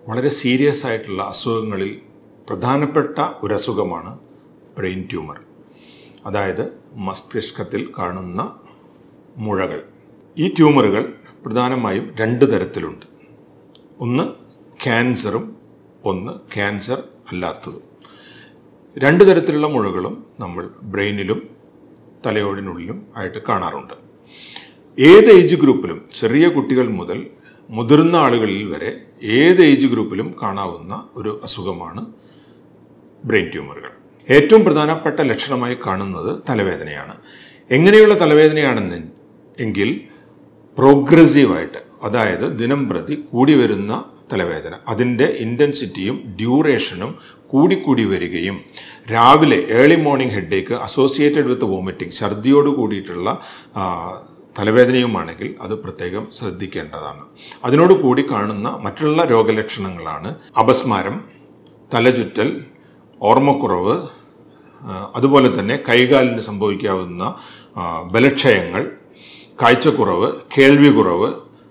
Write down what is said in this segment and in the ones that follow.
വളരെ സീരിയസ് ആയിട്ടുള്ള അസുഖങ്ങളിൽ പ്രധാനപ്പെട്ട ഒരു അസുഖമാണ് ബ്രെയിൻ ട്യൂമർ അതായത് മസ്തിഷ്കത്തിൽ കാണുന്ന മുഴകൾ ഈ ട്യൂമറുകൾ പ്രധാനമായും രണ്ട് തരത്തിലുണ്ട് ഒന്ന് ക്യാൻസറും ഒന്ന് ക്യാൻസർ അല്ലാത്തതും രണ്ട് തരത്തിലുള്ള മുഴകളും നമ്മൾ ബ്രെയിനിലും തലയോടിനുള്ളിലും ആയിട്ട് കാണാറുണ്ട് ഏത് ഏജ് ഗ്രൂപ്പിലും ചെറിയ കുട്ടികൾ മുതൽ മുതിർന്ന ആളുകളിൽ വരെ ഏത് ഏജ് ഗ്രൂപ്പിലും കാണാവുന്ന ഒരു അസുഖമാണ് ബ്രെയിൻ ട്യൂമറുകൾ ഏറ്റവും പ്രധാനപ്പെട്ട ലക്ഷണമായി കാണുന്നത് തലവേദനയാണ് എങ്ങനെയുള്ള തലവേദനയാണെന്ന് എങ്കിൽ പ്രോഗ്രസീവായിട്ട് അതായത് ദിനം പ്രതി കൂടി വരുന്ന തലവേദന അതിൻ്റെ ഇൻറ്റൻസിറ്റിയും ഡ്യൂറേഷനും കൂടിക്കൂടി വരികയും രാവിലെ early morning headache associated with vomiting ഛർദിയോട് കൂടിയിട്ടുള്ള ആ, തലവേദനയുമാണെങ്കിൽ അത് പ്രത്യേകം ശ്രദ്ധിക്കേണ്ടതാണ് അതിനോട് കൂടി കാണുന്ന മറ്റുള്ള രോഗലക്ഷണങ്ങളാണ് അപസ്മാരം തലചുറ്റൽ ഓർമ്മക്കുറവ് ആ, അതുപോലെ തന്നെ കൈകാലിന് സംഭവിക്കാവുന്ന ആ, ബലക്ഷയങ്ങൾ കാഴ്ചക്കുറവ് കേൾവി കുറവ്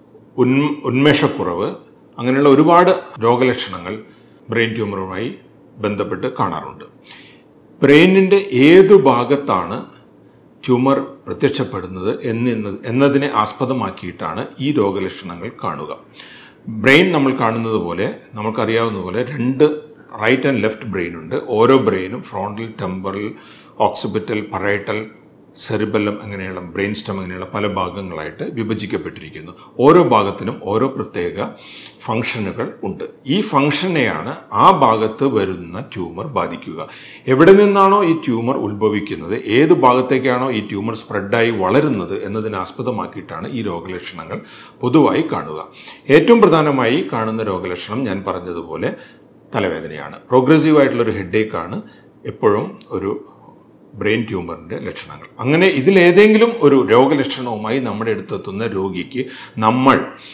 ഉൻ ഉന്മേഷക്കുറവ് അങ്ങനെയുള്ള ഒരുപാട് രോഗലക്ഷണങ്ങൾ ബ്രെയിൻ ട്യൂമറുമായി ബന്ധപ്പെട്ട് കാണാറുണ്ട് ബ്രെയിനിൻ്റെ ഏതു ഭാഗത്താണ് ട്യൂമർ പ്രത്യക്ഷപ്പെടുന്നത് എന്നത് എന്നതിനെ ആസ്പദമാക്കിയിട്ടാണ് ഈ രോഗലക്ഷണങ്ങൾ കാണുക ബ്രെയിൻ നമ്മൾ കാണുന്നത് പോലെ നമുക്കറിയാവുന്ന പോലെ രണ്ട് റൈറ്റ് ആൻഡ് ലെഫ്റ്റ് ബ്രെയിൻ ഉണ്ട് ഓരോ ബ്രെയിനും frontal temporal occipital parietal cerebellum അങ്ങനെയുള്ള ബ്രെയിൻ സ്റ്റം അങ്ങനെയുള്ള പല ഭാഗങ്ങളായിട്ട് വിഭജിക്കപ്പെട്ടിരിക്കുന്നു ഓരോ ഭാഗത്തിനും ഓരോ പ്രത്യേക ഫങ്ഷനുകൾ ഉണ്ട് ഈ ഫങ്ഷനെയാണ് ആ ഭാഗത്ത് വരുന്ന ട്യൂമർ ബാധിക്കുക എവിടെ നിന്നാണോ ഈ ട്യൂമർ ഉത്ഭവിക്കുന്നത് ഏത് ഭാഗത്തേക്കാണോ ഈ ട്യൂമർ സ്പ്രെഡായി വളരുന്നത് എന്നതിനെ ആസ്പദമാക്കിയിട്ടാണ് ഈ രോഗലക്ഷണങ്ങൾ പൊതുവായി കാണുക ഏറ്റവും പ്രധാനമായി കാണുന്ന രോഗലക്ഷണം ഞാൻ പറഞ്ഞതുപോലെ തലവേദനയാണ് പ്രോഗ്രസീവ് ആയിട്ടുള്ള ഒരു ഹെഡേക്കാണ് എപ്പോഴും ഒരു ബ്രെയിൻ ട്യൂമറിൻ്റെ ലക്ഷണങ്ങൾ അങ്ങനെ ഇതിലേതെങ്കിലും ഒരു രോഗലക്ഷണവുമായി നമ്മുടെ അടുത്തെത്തുന്ന രോഗിക്ക് നമ്മൾ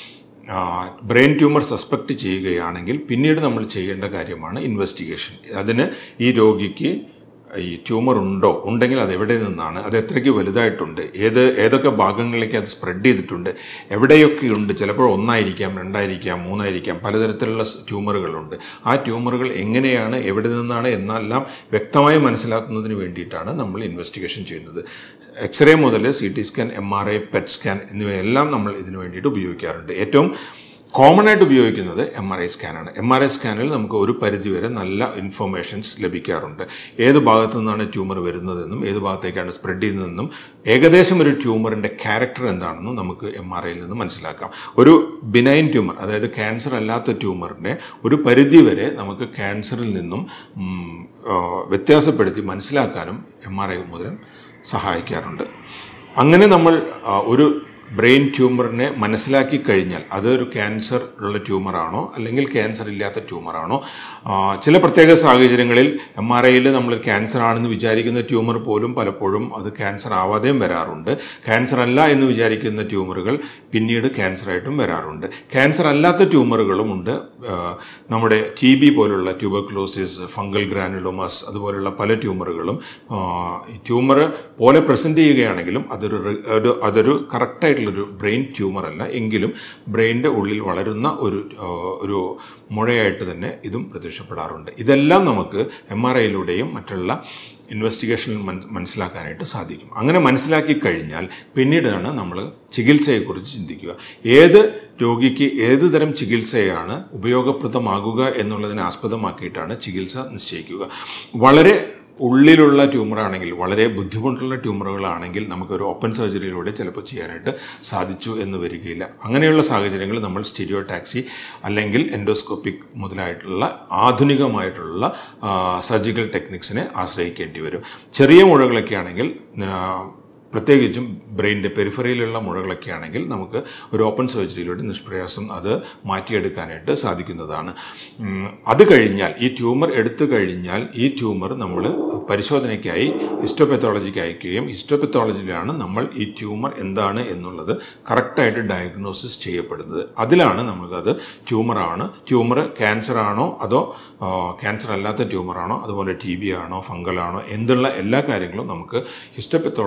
ആ, ബ്രെയിൻ ട്യൂമർ സസ്പെക്ട് ചെയ്യുകയാണെങ്കിൽ പിന്നീട് നമ്മൾ ചെയ്യേണ്ട കാര്യമാണ് ഇൻവെസ്റ്റിഗേഷൻ അതിന് ഈ രോഗിക്ക് ഈ ട്യൂമർ ഉണ്ടോ ഉണ്ടെങ്കിൽ അത് എവിടെ നിന്നാണ് അത് എത്രയ്ക്ക് വലുതായിട്ടുണ്ട് ഏത് ഏതൊക്കെ ഭാഗങ്ങളിലേക്ക് അത് സ്പ്രെഡ് ചെയ്തിട്ടുണ്ട് എവിടെയൊക്കെ ഉണ്ട് ചിലപ്പോൾ ഒന്നായിരിക്കാം രണ്ടായിരിക്കാം മൂന്നായിരിക്കാം പലതരത്തിലുള്ള സ് ട്യൂമറുകളുണ്ട് ആ ട്യൂമറുകൾ എങ്ങനെയാണ് എവിടെ നിന്നാണ് എന്നെല്ലാം വ്യക്തമായി മനസ്സിലാക്കുന്നതിന് വേണ്ടിയിട്ടാണ് നമ്മൾ ഇൻവെസ്റ്റിഗേഷൻ ചെയ്യുന്നത് എക്സ്റേ മുതൽ C T scan M R I PET scan എന്നിവയെല്ലാം നമ്മൾ ഇതിനു വേണ്ടിയിട്ട് ഉപയോഗിക്കാറുണ്ട് ഏറ്റവും കോമൺ ആയിട്ട് ഉപയോഗിക്കുന്നത് എം ആർ ഐ സ്കാനാണ് എം ആർ ഐ സ്കാനിൽ നമുക്ക് ഒരു പരിധിവരെ നല്ല ഇൻഫർമേഷൻസ് ലഭിക്കാറുണ്ട് ഏത് ഭാഗത്തു നിന്നാണ് ട്യൂമർ വരുന്നതെന്നും ഏത് ഭാഗത്തേക്കാണ് സ്പ്രെഡ് ചെയ്യുന്നതെന്നും ഏകദേശം ഒരു ട്യൂമറിൻ്റെ ക്യാരക്ടർ എന്താണെന്നും നമുക്ക് എം ആർ ഐയിൽ നിന്ന് മനസ്സിലാക്കാം ഒരു ബിനൈൻ ട്യൂമർ അതായത് ക്യാൻസർ അല്ലാത്ത ട്യൂമറിനെ ഒരു പരിധിവരെ നമുക്ക് ക്യാൻസറിൽ നിന്നും ഉം, ആ, വ്യത്യാസപ്പെടുത്തി മനസ്സിലാക്കാനും എം ആർ ഐ മുതൽ സഹായിക്കാറുണ്ട് അങ്ങനെ നമ്മൾ ആ, ഒരു ബ്രെയിൻ ട്യൂമറിനെ മനസ്സിലാക്കി കഴിഞ്ഞാൽ അതൊരു ക്യാൻസർ ഉള്ള ട്യൂമറാണോ അല്ലെങ്കിൽ ക്യാൻസർ ഇല്ലാത്ത ട്യൂമറാണോ ആ, ചില പ്രത്യേക സാഹചര്യങ്ങളിൽ എം ആർ ഐയിൽ നമ്മൾ ക്യാൻസർ ആണെന്ന് വിചാരിക്കുന്ന ട്യൂമർ പോലും പലപ്പോഴും അത് ക്യാൻസർ ആവാതെയും വരാറുണ്ട് ക്യാൻസർ അല്ല എന്ന് വിചാരിക്കുന്ന ട്യൂമറുകൾ പിന്നീട് ക്യാൻസറായിട്ടും വരാറുണ്ട് ക്യാൻസർ അല്ലാത്ത ട്യൂമറുകളും ഉണ്ട് ആ, നമ്മുടെ ടി ബി പോലുള്ള ട്യൂബർക്ലോസിസ് ഫംഗൽ ഗ്രാനുലോമസ് അതുപോലുള്ള പല ട്യൂമറുകളും ആ, ഈ ട്യൂമർ പോലെ പ്രസന്റ് ചെയ്യുകയാണെങ്കിലും അതൊരു റി- ഒരു അതൊരു കറക്റ്റായിട്ടുള്ളൊരു ബ്രെയിൻ ട്യൂമർ അല്ല എങ്കിലും ബ്രെയിനിൻ്റെ ഉള്ളിൽ വളരുന്ന ഒരു ആ, ഒരു മുഴയായിട്ട് തന്നെ ഇതും പ്രത്യക്ഷപ്പെടാറുണ്ട് ഇതെല്ലാം നമുക്ക് എം ആർ ഐയിലൂടെയും മറ്റുള്ള ഇൻവെസ്റ്റിഗേഷനിൽ മൻ- മനസ്സിലാക്കാനായിട്ട് സാധിക്കും അങ്ങനെ മനസ്സിലാക്കി കഴിഞ്ഞാൽ പിന്നീടാണ് നമ്മൾ ചികിത്സയെക്കുറിച്ച് ചിന്തിക്കുക ഏത് രോഗിക്ക് ഏത് തരം ചികിത്സയാണ് ഉപയോഗപ്രദമാകുക എന്നുള്ളതിനെ ആസ്പദമാക്കിയിട്ടാണ് ചികിത്സ നിശ്ചയിക്കുക വളരെ ഉള്ളിലുള്ള ട്യൂമറാണെങ്കിൽ വളരെ ബുദ്ധിമുട്ടുള്ള ട്യൂമറുകളാണെങ്കിൽ നമുക്കൊരു ഓപ്പൺ സർജറിയിലൂടെ ചിലപ്പോൾ ചെയ്യാനായിട്ട് സാധിച്ചു എന്ന് വരികയില്ല അങ്ങനെയുള്ള സാഹചര്യങ്ങളിൽ നമ്മൾ സ്റ്റീരിയോ ടാക്സി അല്ലെങ്കിൽ എൻഡോസ്കോപ്പിക് മുതലായിട്ടുള്ള ആധുനികമായിട്ടുള്ള സർജിക്കൽ ടെക്നിക്സിനെ ആശ്രയിക്കേണ്ടി വരും ചെറിയ മുഴകളൊക്കെ ആണെങ്കിൽ ആ, പ്രത്യേകിച്ചും ബ്രെയിനിൻ്റെ പെരിഫറിയിലുള്ള മുഴകളൊക്കെ ആണെങ്കിൽ നമുക്ക് ഒരു ഓപ്പൺ സർജറിയിലൂടെ നിഷ്പ്രയാസം അത് മാറ്റിയെടുക്കാനായിട്ട് സാധിക്കുന്നതാണ് ഉം, അത് കഴിഞ്ഞാൽ ഈ ട്യൂമർ എടുത്തു കഴിഞ്ഞാൽ ഈ ട്യൂമർ നമ്മൾ പരിശോധനയ്ക്കായി ഹിസ്റ്റോപെത്തോളജിക്ക് അയക്കുകയും ഹിസ്റ്റോപെത്തോളജിയിലാണ് നമ്മൾ ഈ ട്യൂമർ എന്താണ് എന്നുള്ളത് കറക്റ്റായിട്ട് ഡയഗ്നോസിസ് ചെയ്യപ്പെടുന്നത് അതിലാണ് നമുക്കത് ട്യൂമറാണ് ട്യൂമർ ക്യാൻസർ ആണോ അതോ ആ, ക്യാൻസർ അല്ലാത്ത ട്യൂമറാണോ അതുപോലെ ടി ബി ആണോ ഫംഗൽ ആണോ എന്നുള്ള എല്ലാ കാര്യങ്ങളും നമുക്ക് ഹിസ്റ്റോപെത്തോളജിയിലൂടെ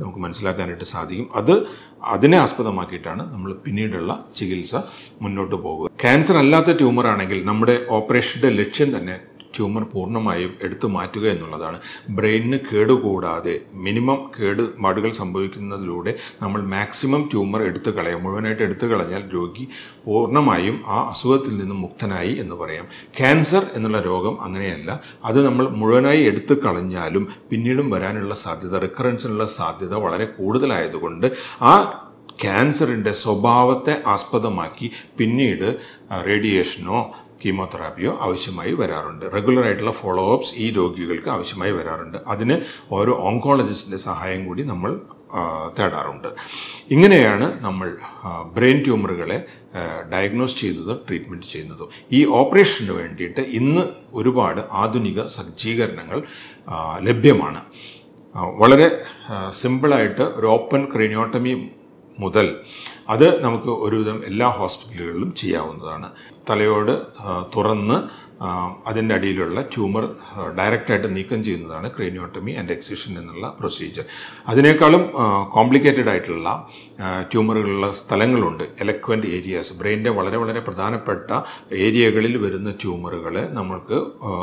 നമുക്ക് മനസ്സിലാക്കാനായിട്ട് സാധിക്കും അത് അതിനെ ആസ്പദമാക്കിയിട്ടാണ് നമ്മൾ പിന്നീടുള്ള ചികിത്സ മുന്നോട്ട് പോകുക ക്യാൻസർ അല്ലാത്ത ട്യൂമർ ആണെങ്കിൽ നമ്മുടെ ഓപ്പറേഷന്റെ ലക്ഷ്യം തന്നെ ട്യൂമർ പൂർണ്ണമായും എടുത്തു മാറ്റുക എന്നുള്ളതാണ് ബ്രെയിനിന് കേടുകൂടാതെ മിനിമം കേടുപാടുകൾ സംഭവിക്കുന്നതിലൂടെ നമ്മൾ മാക്സിമം ട്യൂമർ എടുത്തു കളയാം മുഴുവനായിട്ട് എടുത്തു കളഞ്ഞാൽ രോഗി പൂർണ്ണമായും ആ അസുഖത്തിൽ നിന്ന് മുക്തനായി എന്ന് പറയാം ക്യാൻസർ എന്നുള്ള രോഗം അങ്ങനെയല്ല അത് നമ്മൾ മുഴുവനായി എടുത്തു കളഞ്ഞാലും പിന്നീടും വരാനുള്ള സാധ്യത റിക്കറൻസിനുള്ള സാധ്യത വളരെ കൂടുതലായതുകൊണ്ട് ആ ക്യാൻസറിൻ്റെ സ്വഭാവത്തെ ആസ്പദമാക്കി പിന്നീട് റേഡിയേഷനോ കീമോതെറാപ്പിയോ ആവശ്യമായി വരാറുണ്ട് റെഗുലർ ആയിട്ടുള്ള ഫോളോ അപ്സ് ഈ രോഗികൾക്ക് ആവശ്യമായി വരാറുണ്ട് അതിന് ഓരോ ഓങ്കോളജിസ്റ്റിൻ്റെ സഹായം കൂടി നമ്മൾ ആ, തേടാറുണ്ട് ഇങ്ങനെയാണ് നമ്മൾ ബ്രെയിൻ ട്യൂമറുകളെ ഡയഗ്നോസ് ചെയ്യുന്നതും ട്രീറ്റ്മെൻറ്റ് ചെയ്യുന്നതും ഈ ഓപ്പറേഷന് വേണ്ടിയിട്ട് ഇന്ന് ഒരുപാട് ആധുനിക സജ്ജീകരണങ്ങൾ ആ, ലഭ്യമാണ് ആ, വളരെ ആ, സിമ്പിളായിട്ട് ഒരു ഓപ്പൺ ക്രീനിയോട്ടമി മുതൽ അത് നമുക്ക് ഒരുവിധം എല്ലാ ഹോസ്പിറ്റലുകളിലും ചെയ്യാവുന്നതാണ് തലയോട് ആ, തുറന്ന് ആ, അതിൻ്റെ അടിയിലുള്ള ട്യൂമർ ഡയറക്റ്റായിട്ട് നീക്കം ചെയ്യുന്നതാണ് ക്രേനിയോട്ടമി ആൻഡ് എക്സിഷൻ എന്നുള്ള പ്രൊസീജിയർ അതിനേക്കാളും കോംപ്ലിക്കേറ്റഡ് ആയിട്ടുള്ള ആ, ട്യൂമറുകളുള്ള സ്ഥലങ്ങളുണ്ട് എലക്വൻ്റ് ഏരിയാസ് ബ്രെയിൻ്റെ വളരെ വളരെ പ്രധാനപ്പെട്ട ഏരിയകളിൽ വരുന്ന ട്യൂമറുകളെ നമ്മൾക്ക് ആ,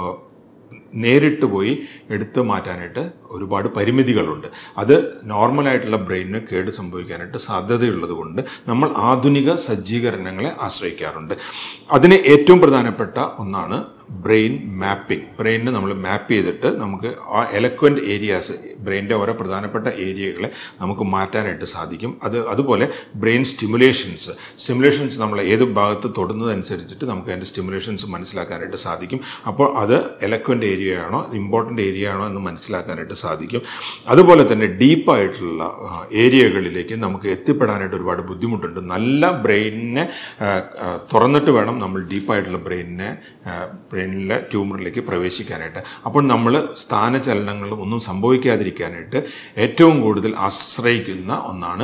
നേരിട്ട് പോയി എടുത്തു മാറ്റാനായിട്ട് ഒരുപാട് പരിമിതികളുണ്ട് അത് നോർമലായിട്ടുള്ള ബ്രെയിനിന് കേട് സംഭവിക്കാനായിട്ട് സാധ്യതയുള്ളത് കൊണ്ട് നമ്മൾ ആധുനിക സജ്ജീകരണങ്ങളെ ആശ്രയിക്കാറുണ്ട് അതിന് ഏറ്റവും പ്രധാനപ്പെട്ട ഒന്നാണ് ബ്രെയിൻ മാപ്പിംഗ് ബ്രെയിനിനെ നമ്മൾ മാപ്പ് ചെയ്തിട്ട് നമുക്ക് ആ എലക്വൻ്റ് ഏരിയാസ് ബ്രെയിൻ്റെ ഓരോ പ്രധാനപ്പെട്ട ഏരിയകളെ നമുക്ക് മാറ്റാനായിട്ട് സാധിക്കും അത് അതുപോലെ ബ്രെയിൻ സ്റ്റിമുലേഷൻസ് സ്റ്റിമുലേഷൻസ് നമ്മൾ ഏത് ഭാഗത്ത് തൊടുന്നതനുസരിച്ചിട്ട് നമുക്ക് അതിൻ്റെ സ്റ്റിമുലേഷൻസ് മനസ്സിലാക്കാനായിട്ട് സാധിക്കും അപ്പോൾ അത് എലക്വൻ്റ് ഏരിയ ആണോ ഇമ്പോർട്ടൻ്റ് ഏരിയ ആണോ എന്ന് മനസ്സിലാക്കാനായിട്ട് സാധിക്കും അതുപോലെ തന്നെ ഡീപ്പായിട്ടുള്ള ഏരിയകളിലേക്ക് നമുക്ക് എത്തിപ്പെടാനായിട്ട് ഒരുപാട് ബുദ്ധിമുട്ടുണ്ട് നല്ല ബ്രെയിനിനെ ആ, ആ, തുറന്നിട്ട് വേണം നമ്മൾ ഡീപ്പായിട്ടുള്ള ബ്രെയിനിനെ ബ്രെയിനിലെ ട്യൂമറിലേക്ക് പ്രവേശിക്കാനായിട്ട് അപ്പോൾ നമ്മൾ സ്ഥാനചലനങ്ങളും ഒന്നും സംഭവിക്കാതിരിക്കാനായിട്ട് ഏറ്റവും കൂടുതൽ ആശ്രയിക്കുന്ന ഒന്നാണ്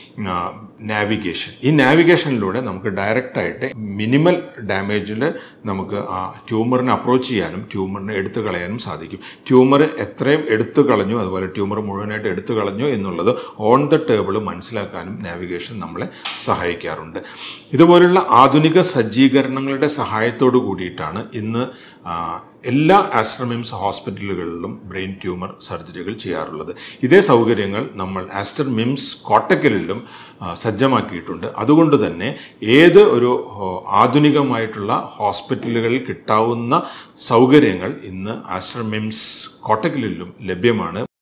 നാവിഗേഷൻ ഈ നാവിഗേഷനിലൂടെ നമുക്ക് ഡയറക്റ്റായിട്ട് മിനിമൽ ഡാമേജിൽ നമുക്ക് ആ ട്യൂമറിനെ അപ്രോച്ച് ചെയ്യാനും ട്യൂമറിനെ എടുത്തു കളയാനും സാധിക്കും ട്യൂമർ എത്രയും എടുത്തു കളഞ്ഞു അതുപോലെ ട്യൂമർ മുഴുവനായിട്ട് എടുത്തു കളഞ്ഞു എന്നുള്ളത് ഓൺ ദ ടേബിൾ മനസ്സിലാക്കാനും നാവിഗേഷൻ നമ്മളെ സഹായിക്കാറുണ്ട് ഇതുപോലുള്ള ആധുനിക സജ്ജീകരണങ്ങളുടെ സഹായത്തോടു കൂടിയിട്ടാണ് ഇന്ന് ആ, എല്ലാ ആസ്ട്രമിംസ് ഹോസ്പിറ്റലുകളിലും ബ്രെയിൻ ട്യൂമർ സർജറികൾ ചെയ്യാറുള്ളത് ഇതേ സൗകര്യങ്ങൾ നമ്മൾ ആസ്റ്റർ മിംസ് കോട്ടക്കലിലും ആ, സജ്ജമാക്കിയിട്ടുണ്ട് അതുകൊണ്ട് തന്നെ ഏത് ഒരു ഓ, ആധുനികമായിട്ടുള്ള ഹോസ്പിറ്റലുകളിൽ കിട്ടാവുന്ന സൗകര്യങ്ങൾ ഇന്ന് ആസ്റ്റർ മിംസ് കോട്ടക്കലിലും ലഭ്യമാണ്